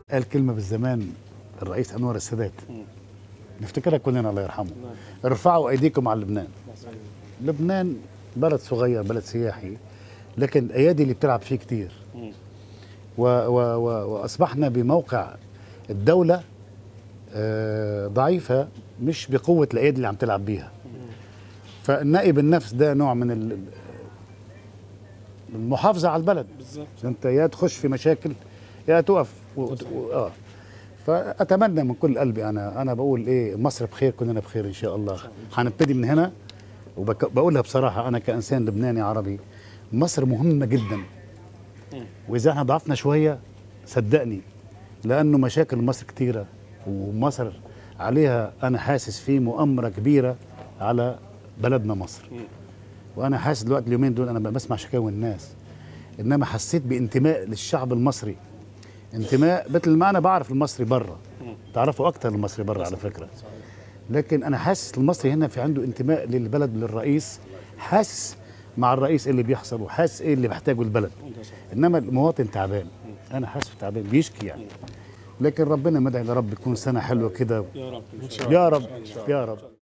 قال كلمه بالزمان الرئيس انور السادات نفتكرها كلنا الله يرحمه ارفعوا ايديكم على لبنان لبنان بلد صغير بلد سياحي لكن الايادي اللي بتلعب فيه كتير و و و واصبحنا بموقع الدوله آه، ضعيفه مش بقوه الايادي اللي عم تلعب بيها فالنائب النفس ده نوع من ال- المحافظه على البلد بالظبط انت يا تخش في مشاكل يا تقف و... و... اه فاتمنى من كل قلبي انا انا بقول ايه مصر بخير كلنا بخير ان شاء الله هنبتدي من هنا وبقولها بصراحه انا كانسان لبناني عربي مصر مهمه جدا واذا احنا ضعفنا شويه صدقني لانه مشاكل مصر كثيره ومصر عليها انا حاسس في مؤامره كبيره على بلدنا مصر وانا حاسس دلوقتي اليومين دول انا بسمع شكاوي الناس انما حسيت بانتماء للشعب المصري انتماء مثل ما انا بعرف المصري بره تعرفوا اكتر المصري بره على فكره لكن انا حاسس المصري هنا في عنده انتماء للبلد للرئيس حاسس مع الرئيس إيه اللي بيحصل وحاسس ايه اللي محتاجه البلد انما المواطن تعبان انا حاسس تعبان بيشكي يعني لكن ربنا مدعي يا رب تكون سنه حلوه كده يا رب ان شاء الله يا رب يا رب